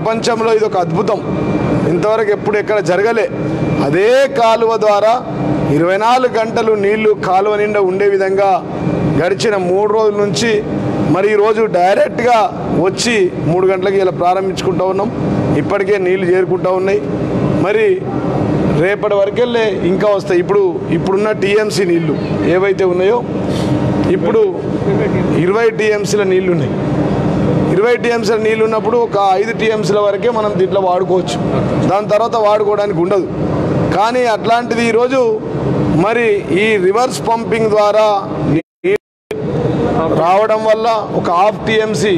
ప్రపంచంలో ఇది ఒక అద్భుతం ఇంతవరకు ఎప్పుడు ఎక్కడ జరగలే అదే కాలువ ద్వారా ఇరవై నాలుగు గంటలు నీళ్లు కాలువ నిండా ఉండే విధంగా గడిచిన మూడు రోజుల నుంచి మరి ఈరోజు డైరెక్ట్గా వచ్చి మూడు గంటలకి ఇలా ప్రారంభించుకుంటూ ఉన్నాం ఇప్పటికే నీళ్లు చేరుకుంటూ ఉన్నాయి మరి రేపటి వరకెళ్ళే ఇంకా వస్తాయి ఇప్పుడు ఇప్పుడున్న టీఎంసీ నీళ్లు ఏవైతే ఉన్నాయో ఇప్పుడు ఇరవై టీఎంసీల నీళ్లు ఉన్నాయి ఇరవై టీఎంసీల నీళ్ళు ఉన్నప్పుడు ఒక ఐదు టీఎంసీల వరకే మనం దీంట్లో వాడుకోవచ్చు దాని తర్వాత వాడుకోవడానికి ఉండదు కానీ అట్లాంటిది ఈరోజు మరి ఈ రివర్స్ పంపింగ్ ద్వారా నీ- రావడం వల్ల ఒక half TMC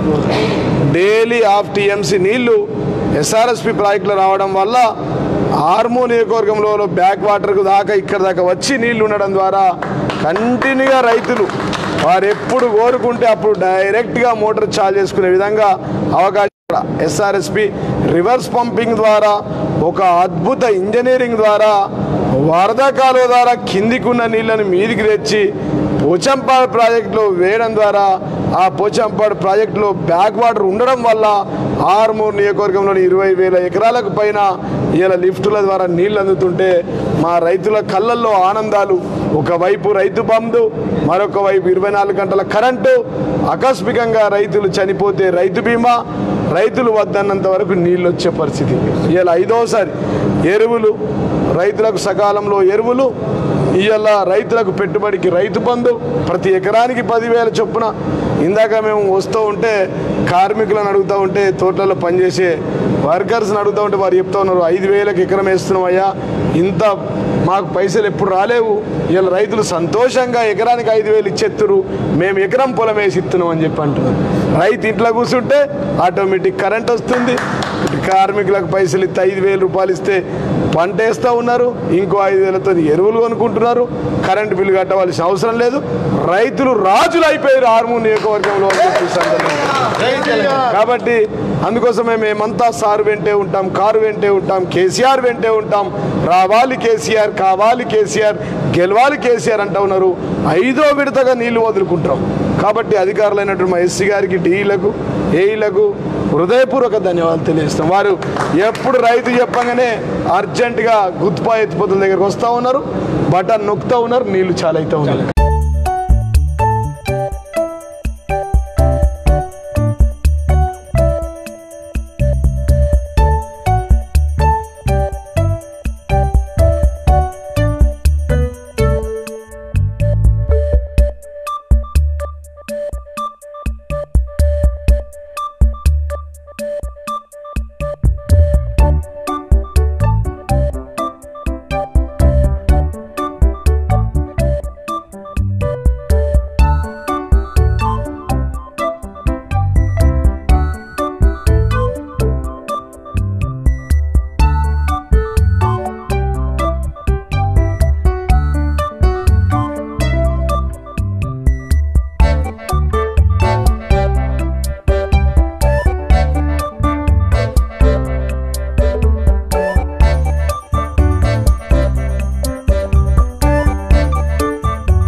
daily half TMC నీళ్లు ఎస్ఆర్ఎస్పి ప్రాజెక్టులో రావడం వల్ల ఆర్మూ నియోజకవర్గంలో బ్యాక్ వాటర్కు దాకా ఇక్కడ దాకా వచ్చి నీళ్లు ఉండడం ద్వారా కంటిన్యూగా రైతులు వారు ఎప్పుడు కోరుకుంటే అప్పుడు డైరెక్ట్గా మోటార్ చార్జ్ చేసుకునే విధంగా అవకాశం ఎస్ఆర్ఎస్పి రివర్స్ పంపింగ్ ద్వారా ఒక అద్భుత ఇంజనీరింగ్ ద్వారా వరద కాలువ ద్వారా కిందికున్న నీళ్లను మీదికి తెచ్చి పోచంపాడు ప్రాజెక్టులో వేయడం ద్వారా ఆ పోచంపాడు ప్రాజెక్టులో బ్యాక్ వాటర్ ఉండడం వల్ల ఆర్మూర్ నియోజకవర్గంలోని ఇరవై వేల ఎకరాలకు పైన ఇలా లిఫ్టుల ద్వారా నీళ్లు అందుతుంటే మా రైతుల కళ్ళల్లో ఆనందాలు ఒకవైపు రైతు బంధు మరొక వైపు ఇరవై నాలుగు గంటల కరెంటు ఆకస్మికంగా రైతులు చనిపోతే రైతు బీమా రైతులు వద్దన్నంత వరకు నీళ్ళు వచ్చే పరిస్థితి ఇలా ఐదోసారి ఎరువులు రైతులకు సకాలంలో ఎరువులు ఇవాళ రైతులకు పెట్టుబడికి రైతు బంధు ప్రతి ఎకరానికి పదివేల చొప్పున ఇందాక మేము వస్తూ ఉంటే కార్మికులను అడుగుతూ ఉంటే తోటలలో పనిచేసే వర్కర్స్ని అడుగుతూ ఉంటే వారు చెప్తా ఉన్నారు ఐదు వేలకు ఎకరం వేస్తున్నాం అయ్యా ఇంత మాకు పైసలు ఎప్పుడు రాలేవు ఇలా రైతులు సంతోషంగా ఎకరానికి ఐదు వేలు ఇచ్చేస్తున్నారు మేము ఎకరం పొలం వేసి ఇస్తున్నాం అని చెప్పి అంటున్నారు రైతు ఇంట్లో కూర్చుంటే ఆటోమేటిక్ కరెంట్ వస్తుంది ఇటు కార్మికులకు పైసలు ఇస్తే ఐదు వేలు రూపాయలు ఇస్తే పంట వేస్తూ ఉన్నారు ఇంకో ఐదు వేలతో ఎరువులు కొనుక్కుంటున్నారు కరెంటు బిల్లు కట్టవలసిన అవసరం లేదు రైతులు రాజులు అయిపోయారు ఆర్మూర్ నియోజకవర్గంలో అని చెప్పి ఈ సందర్భంగా. కాబట్టి అందుకోసమే మేమంతా సారు వెంటే ఉంటాం కారు వెంటే ఉంటాం కేసీఆర్ వెంటే ఉంటాం రావాలి కేసీఆర్ కావాలి కేసీఆర్ గెలవాలి కేసీఆర్ అంటూ ఉన్నారు ఐదో విడతగా నీళ్లు వదులుకుంటాం కాబట్టి అధికారులైనటువంటి మా ఎస్సీ గారికి డీలకు ఏఈలకు హృదయపూర్వక ధన్యవాదాలు తెలియజేస్తాం వారు ఎప్పుడు రైతు చెప్పగానే అర్జెంటుగా గుత్పా ఎత్తిపోతుల దగ్గరకు వస్తూ ఉన్నారు బటన్ నొక్కుతూ ఉన్నారు నీళ్లు చాలా అయితే ఉన్నారు